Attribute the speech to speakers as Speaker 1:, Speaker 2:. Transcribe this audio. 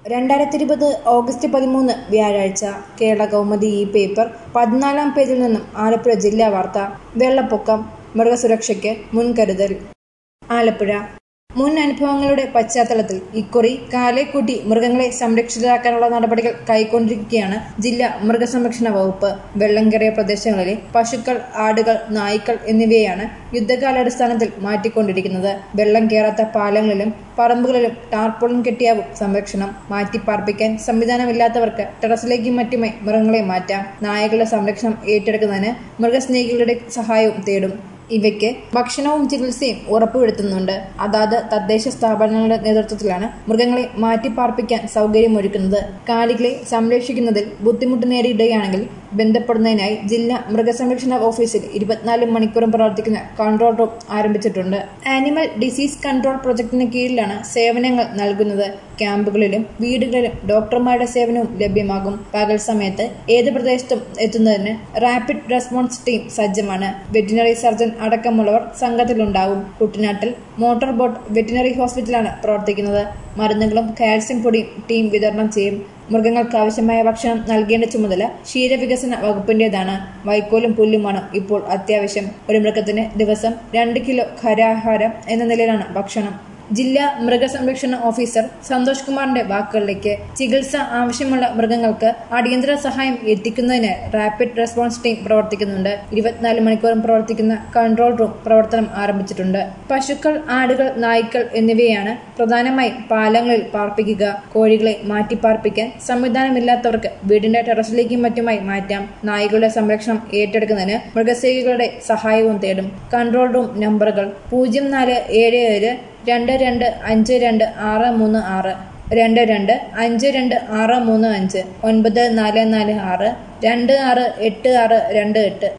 Speaker 1: രണ്ടായിരത്തി ഇരുപത് ഓഗസ്റ്റ് പതിമൂന്ന് വ്യാഴാഴ്ച കേരള കൗമുദി ഈ പേപ്പർ പതിനാലാം പേജിൽ നിന്നും ആലപ്പുഴ ജില്ലാ വാർത്ത വെള്ളപ്പൊക്കം മൃഗസുരക്ഷയ്ക്ക് മുൻകരുതൽ ആലപ്പുഴ മുൻ അനുഭവങ്ങളുടെ പശ്ചാത്തലത്തിൽ ഇക്കുറി കാലേക്കൂട്ടി മൃഗങ്ങളെ സംരക്ഷിതരാക്കാനുള്ള നടപടികൾ കൈക്കൊണ്ടിരിക്കുകയാണ് ജില്ലാ മൃഗസംരക്ഷണ വകുപ്പ് വെള്ളം കയറിയ പ്രദേശങ്ങളിലെ പശുക്കൾ ആടുകൾ നായ്ക്കൾ എന്നിവയെയാണ് യുദ്ധകാലാടിസ്ഥാനത്തിൽ മാറ്റിക്കൊണ്ടിരിക്കുന്നത് വെള്ളം കയറാത്ത പാലങ്ങളിലും പറമ്പുകളിലും ടാർപോളിൻ കെട്ടിയാവും സംരക്ഷണം മാറ്റിപ്പാർപ്പിക്കാൻ സംവിധാനമില്ലാത്തവർക്ക് ടെറസിലേക്കും മറ്റുമായി മൃഗങ്ങളെ മാറ്റാം നായകളുടെ സംരക്ഷണം ഏറ്റെടുക്കുന്നതിന് മൃഗസ്നേഹികളുടെ സഹായവും തേടും ഇവയ്ക്ക് ഭക്ഷണവും ചികിത്സയും ഉറപ്പുവരുത്തുന്നുണ്ട് അതാത് തദ്ദേശ സ്ഥാപനങ്ങളുടെ നേതൃത്വത്തിലാണ് മൃഗങ്ങളെ മാറ്റിപ്പാർപ്പിക്കാൻ സൗകര്യമൊരുക്കുന്നത് കാലികളെ സംരക്ഷിക്കുന്നതിൽ ബുദ്ധിമുട്ട് നേരിടുകയാണെങ്കിൽ ബന്ധപ്പെടുന്നതിനായി ജില്ലാ മൃഗസംരക്ഷണ ഓഫീസിൽ ഇരുപത്തിനാല് മണിക്കൂറും പ്രവർത്തിക്കുന്ന കൺട്രോൾ റൂം ആരംഭിച്ചിട്ടുണ്ട് ആനിമൽ ഡിസീസ് കൺട്രോൾ പ്രൊജക്ടിന് കീഴിലാണ് സേവനങ്ങൾ നൽകുന്നത് ക്യാമ്പുകളിലും വീടുകളിലും ഡോക്ടർമാരുടെ സേവനവും ലഭ്യമാകും പകൽ സമയത്ത് ഏത് പ്രദേശത്തും എത്തുന്നതിന് റാപ്പിഡ് റെസ്പോൺസ് ടീം സജ്ജമാണ് വെറ്റിനറി സർജൻ അടക്കമുള്ളവർ സംഘത്തിലുണ്ടാവും കുട്ടനാട്ടിൽ മോട്ടോർ ബോട്ട് വെറ്റിനറി ഹോസ്പിറ്റലാണ് പ്രവർത്തിക്കുന്നത് മരുന്നുകളും കാൽസ്യം പൊടിയും ടീം വിതരണം ചെയ്യും മൃഗങ്ങൾക്ക് ആവശ്യമായ ഭക്ഷണം നൽകേണ്ട ചുമതല ക്ഷീരവികസന വകുപ്പിന്റേതാണ് വൈക്കോലും പുല്ലുമാണ് ഇപ്പോൾ അത്യാവശ്യം ഒരു മൃഗത്തിന് ദിവസം രണ്ട് കിലോ ഖരാഹാരം എന്ന നിലയിലാണ് ഭക്ഷണം ജില്ലാ മൃഗസംരക്ഷണ ഓഫീസർ സന്തോഷ് കുമാറിന്റെ വാക്കുകളിലേക്ക് ചികിത്സ ആവശ്യമുള്ള മൃഗങ്ങൾക്ക് അടിയന്തര സഹായം എത്തിക്കുന്നതിന് റാപ്പിഡ് റെസ്പോൺസ് ടീം പ്രവർത്തിക്കുന്നുണ്ട് ഇരുപത്തിനാല് മണിക്കൂറും പ്രവർത്തിക്കുന്ന കൺട്രോൾ റൂം പ്രവർത്തനം ആരംഭിച്ചിട്ടുണ്ട് പശുക്കൾ ആടുകൾ നായ്ക്കൾ എന്നിവയാണ് പ്രധാനമായും പാലങ്ങളിൽ പാർപ്പിക്കുക കോഴികളെ മാറ്റി പാർപ്പിക്കാൻ സംവിധാനമില്ലാത്തവർക്ക് വീടിന്റെ ടെറസിലേക്കും മറ്റുമായി മാറ്റാം നായ്ക്കളുടെ സംരക്ഷണം ഏറ്റെടുക്കുന്നതിന് മൃഗസേവികളുടെ സഹായവും തേടും കൺട്രോൾ റൂം നമ്പറുകൾ പൂജ്യം നാല് ഏഴ് ഏഴ് രണ്ട് രണ്ട് അഞ്ച് രണ്ട് ആറ് മൂന്ന് ആറ് രണ്ട് രണ്ട് അഞ്ച് രണ്ട് ആറ് മൂന്ന് അഞ്ച് ഒൻപത് നാല് നാല് ആറ് രണ്ട് ആറ് എട്ട് ആറ് രണ്ട് എട്ട്